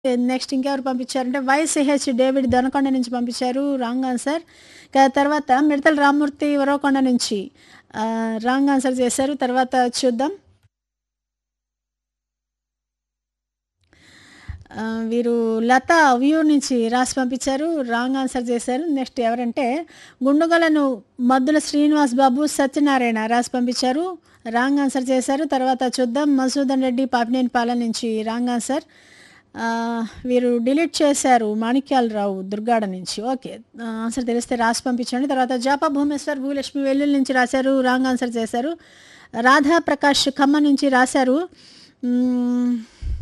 next ఇంకెవరు పంపించారంటే YCH David Donakonda నుంచి పంపించారు రాంగ్ ఆన్సర్ ఇక తర్వాత మిడతల రామ్మూర్తి వరవకొండ నుంచి ఆ, రాంగ్ ఆన్సర్ చేశారు తర్వాత చూద్దాం ఆ, వీరు లత వ్యూ నుంచి రాసి పంపించారు రాంగ్ ఆన్సర్ చేశారు నెక్స్ట్ ఎవరంటే గుండుగలను మద్దుల శ్రీనివాస్ బాబు సత్యనారాయణ రాసి పంపించారు రాంగ్ ఆన్సర్ చేశారు తర్వాత చూద్దాం మసూదన్ రెడ్డి పాపినేని పాలన నుంచి రాంగ్ ఆన్సర్ ఆ, వీరు డిలీట్ చేశారు మాణిక్యాలరావు దుర్గాడ నుంచి ఓకే ఆ, ఆన్సర్ తెలిస్తే రాసి పంపించండి తర్వాత జాపా భూమేశ్వర్ భూలక్ష్మి వెల్లుల్లి నుంచి రాశారు రాంగ్ ఆన్సర్ చేశారు రాధా ప్రకాష్ ఖమ్మం నుంచి రాశారు మ్మ్,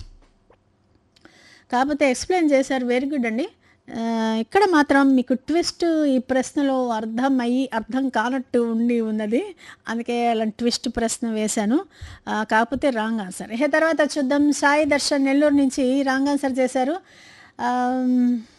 కాకపోతే ఎక్స్ప్లెయిన్ చేశారు వెరీ గుడ్ అండి ఆ, ఇక్కడ మాత్రం మీకు ట్విస్ట్ ఈ ప్రశ్నలో అర్థం అయ్యి అర్థం కానట్టు ఉండి ఉన్నది అందుకే అలాంటి ట్విస్ట్ ప్రశ్న వేశాను ఆ, కాకపోతే రాంగ్ ఆన్సర్ ఇక తర్వాత చూద్దాం సాయి దర్శన్ నెల్లూరు నుంచి రాంగ్ ఆన్సర్ చేశారు ఆమ్,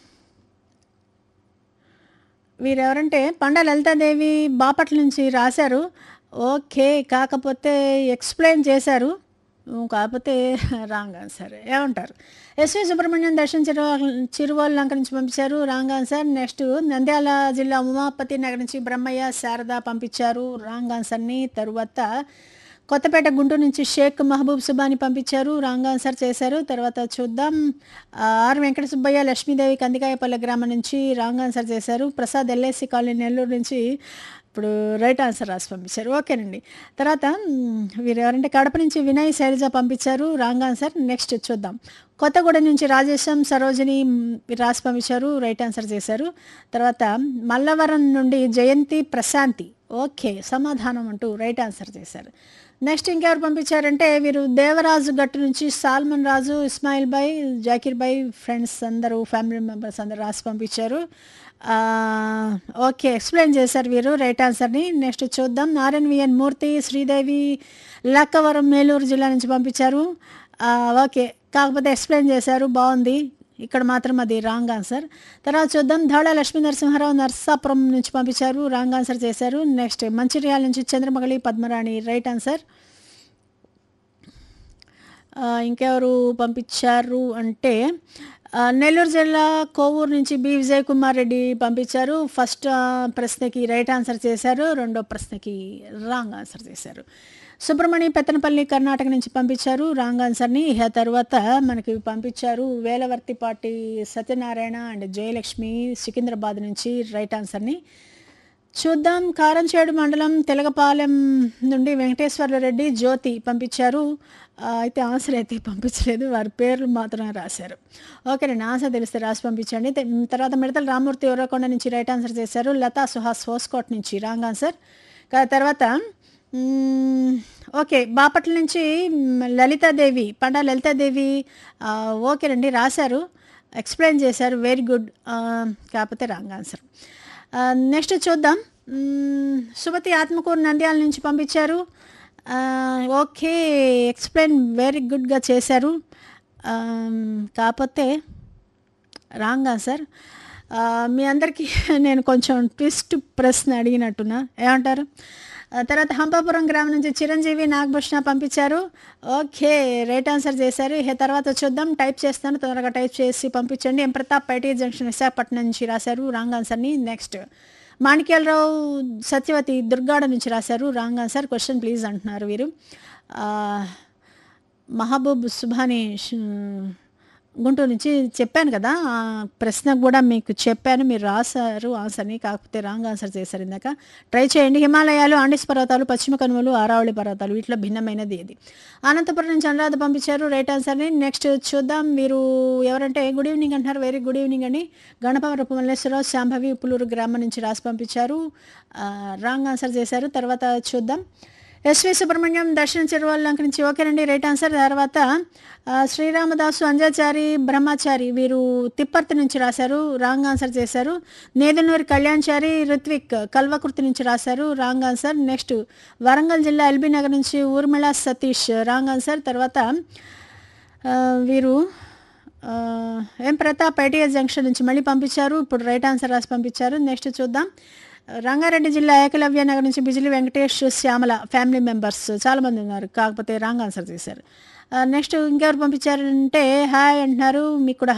వీరెవరంటే పండ లలితాదేవి బాపట్ల నుంచి రాశారు ఓకే కాకపోతే ఎక్స్ప్లెయిన్ చేశారు ఉమ్, కాకపోతే రాంగ్ ఆన్సర్ ఏమంటారు ఎస్వి సుబ్రహ్మణ్యం దర్శన్ చిరువల్ చిరువల్ లంక నుంచి పంపించారు రాంగ్ ఆన్సర్ నెక్స్ట్ నంద్యాల జిల్లా ఉమాపతి నగర్ నుంచి బ్రహ్మయ్య శారద పంపించారు రాంగ్ ఆన్సర్ని తరువాత కొత్తపేట గుంటూరు నుంచి షేక్ మహబూబ్ సుబాని పంపించారు రాంగ్ ఆన్సర్ చేశారు తర్వాత చూద్దాం ఆ, ఆర్ వెంకట సుబ్బయ్య లక్ష్మీదేవి కందికాయపల్లె గ్రామం నుంచి రాంగ్ ఆన్సర్ చేశారు ప్రసాద్ ఎల్ఐసి కాలనీ నెల్లూరు నుంచి ఇప్పుడు రైట్ ఆన్సర్ రాసి పంపించారు ఓకేనండి తర్వాత మ్, వీరు ఎవరంటే కడప నుంచి వినయ్ శైలజ పంపించారు రాంగ్ ఆన్సర్ నెక్స్ట్ చూద్దాం కొత్తగూడెం నుంచి రాజేశం సరోజిని మ్, వీరు రాసి పంపించారు రైట్ ఆన్సర్ చేశారు తర్వాత మల్లవరం నుండి జయంతి ప్రశాంతి ఓకే సమాధానం అంటూ రైట్ ఆన్సర్ చేశారు నెక్స్ట్ ఇంకెవరు పంపించారంటే వీరు దేవరాజు గట్టు నుంచి సాల్మన్ రాజు ఇస్మాయిల్ బాయ్ జాకీర్ బాయ్ ఫ్రెండ్స్ అందరూ ఫ్యామిలీ మెంబర్స్ అందరూ రాసి పంపించారు ఆ, ఓకే ఎక్స్ప్లెయిన్ చేశారు వీరు రైట్ ఆన్సర్ని నెక్స్ట్ చూద్దాం నారాయణవిఎన్ మూర్తి శ్రీదేవి లక్కవరం మేలూరు జిల్లా నుంచి పంపించారు ఆ, ఓకే కాకపోతే ఎక్స్ప్లెయిన్ చేశారు బాగుంది ఇక్కడ మాత్రం అది రాంగ్ ఆన్సర్ తర్వాత చూద్దాం ధవళ లక్ష్మీ నరసింహారావు నర్సాపురం నుంచి పంపించారు రాంగ్ ఆన్సర్ చేశారు నెక్స్ట్ మంచిర్యాల నుంచి చంద్రమగళి పద్మరాణి రైట్ ఆన్సర్ ఆ, ఇంకెవరు పంపించారు అంటే ఆ, నెల్లూరు జిల్లా కోవూరు నుంచి బి విజయ్ కుమార్ రెడ్డి పంపించారు ఫస్ట్ ఆ, ప్రశ్నకి రైట్ ఆన్సర్ చేశారు రెండో ప్రశ్నకి రాంగ్ ఆన్సర్ చేశారు సుబ్రహ్మణ్య పెత్తనపల్లి కర్ణాటక నుంచి పంపించారు రాంగ్ ఆన్సర్ని ఇక తర్వాత మనకి పంపించారు వేలవర్తిపాటి సత్యనారాయణ అండ్ జయలక్ష్మి సికింద్రాబాద్ నుంచి రైట్ ఆన్సర్ని చూద్దాం కారంచేడు మండలం తెలగపాలెం నుండి వెంకటేశ్వర్ల రెడ్డి జ్యోతి పంపించారు ఆ, అయితే ఆన్సర్ అయితే పంపించలేదు వారి పేర్లు మాత్రమే రాశారు ఓకేనండి ఆన్సర్ తెలిస్తే రాసి పంపించండి తె- తర్వాత మిడతల రామూర్తి ఎవరకొండ నుంచి రైట్ ఆన్సర్ చేశారు లతా సుహాస్ హోస్కోట్ నుంచి రాంగ్ ఆన్సర్ కా- తర్వాత మ్మ్, ఓకే బాపట్ల నుంచి మ్, లలితాదేవి పండా లలితాదేవి ఆ, ఓకేనండి రాశారు ఎక్స్ప్లెయిన్ చేశారు వెరీ గుడ్ ఆ, కాకపోతే రాంగ్ ఆన్సర్ ఆ, నెక్స్ట్ చూద్దాం మ్మ్, సుమతి ఆత్మకూరు నంద్యాల నుంచి పంపించారు ఆ, ఓకే ఎక్స్ప్లెయిన్ వెరీ గుడ్గా చేశారు ఆ, కాకపోతే రాంగ్ ఆన్సర్ ఆ, మీ అందరికీ నేను కొంచెం ట్విస్ట్ ప్రశ్న అడిగినట్టున్నా ఏమంటారు ఆ, తర్వాత హంపాపురం గ్రామం నుంచి చిరంజీవి నాగభూషణ పంపించారు ఓకే రైట్ ఆన్సర్ చేశారు ఇక తర్వాత చూద్దాం టైప్ చేస్తాను తొందరగా టైప్ చేసి పంపించండి ఎం ప్రతాప్ పైటీ జంక్షన్ విశాఖపట్నం నుంచి రాశారు రాంగ్ ఆన్సర్ని నెక్స్ట్ మాణిక్యాలరావు సత్యవతి దుర్గాడ నుంచి రాశారు రాంగ్ ఆన్సర్ క్వశ్చన్ ప్లీజ్ అంటున్నారు వీరు ఆ, మహబూబ్ సుభాని ష్- గుంటూరు నుంచి చెప్పాను కదా ఆ ప్రశ్న కూడా మీకు చెప్పాను మీరు రాశారు ఆన్సర్ని కాకపోతే రాంగ్ ఆన్సర్ చేశారు ఇందాక ట్రై చేయండి హిమాలయాలు ఆండిస్ పర్వతాలు పశ్చిమ కనుమలు ఆరావళి పర్వతాలు వీటిలో భిన్నమైనది ఇది అనంతపురం నుంచి అనురాధ పంపించారు రైట్ ఆన్సర్ని నెక్స్ట్ చూద్దాం మీరు ఎవరంటే గుడ్ ఈవినింగ్ అంటున్నారు వెరీ గుడ్ ఈవినింగ్ అని గణపవరపు మల్లేశ్వరరావు శాంభవి ఉప్పులూరు గ్రామం నుంచి రాసి పంపించారు రాంగ్ ఆన్సర్ చేశారు తర్వాత చూద్దాం ఎస్వి సుబ్రహ్మణ్యం దర్శన చెరువులంక నుంచి ఓకేనండి రైట్ ఆన్సర్ తర్వాత ఆ, శ్రీరామదాసు అంజాచారి బ్రహ్మచారి వీరు తిప్పర్తి నుంచి రాశారు రాంగ్ ఆన్సర్ చేశారు నేదనూరి కళ్యాణ్చారి ఋత్విక్ కల్వకుర్తి నుంచి రాశారు రాంగ్ ఆన్సర్ నెక్స్ట్ వరంగల్ జిల్లా ఎల్బీ నగర్ నుంచి ఊర్మిళ సతీష్ రాంగ్ ఆన్సర్ తర్వాత ఆ, వీరు ఆ, ఎం ప్రతాప్ ఐటీఎస్ జంక్షన్ నుంచి మళ్ళీ పంపించారు ఇప్పుడు రైట్ ఆన్సర్ రాసి పంపించారు నెక్స్ట్ చూద్దాం రంగారెడ్డి జిల్లా ఏకలవ్య నగర్ నుంచి బిజిలి వెంకటేష్ శ్యామల ఫ్యామిలీ మెంబర్స్ చాలామంది ఉన్నారు కాకపోతే రాంగ్ ఆన్సర్ చేశారు నెక్స్ట్ ఇంకెవరు పంపించారంటే హాయ్ అంటున్నారు మీకు కూడా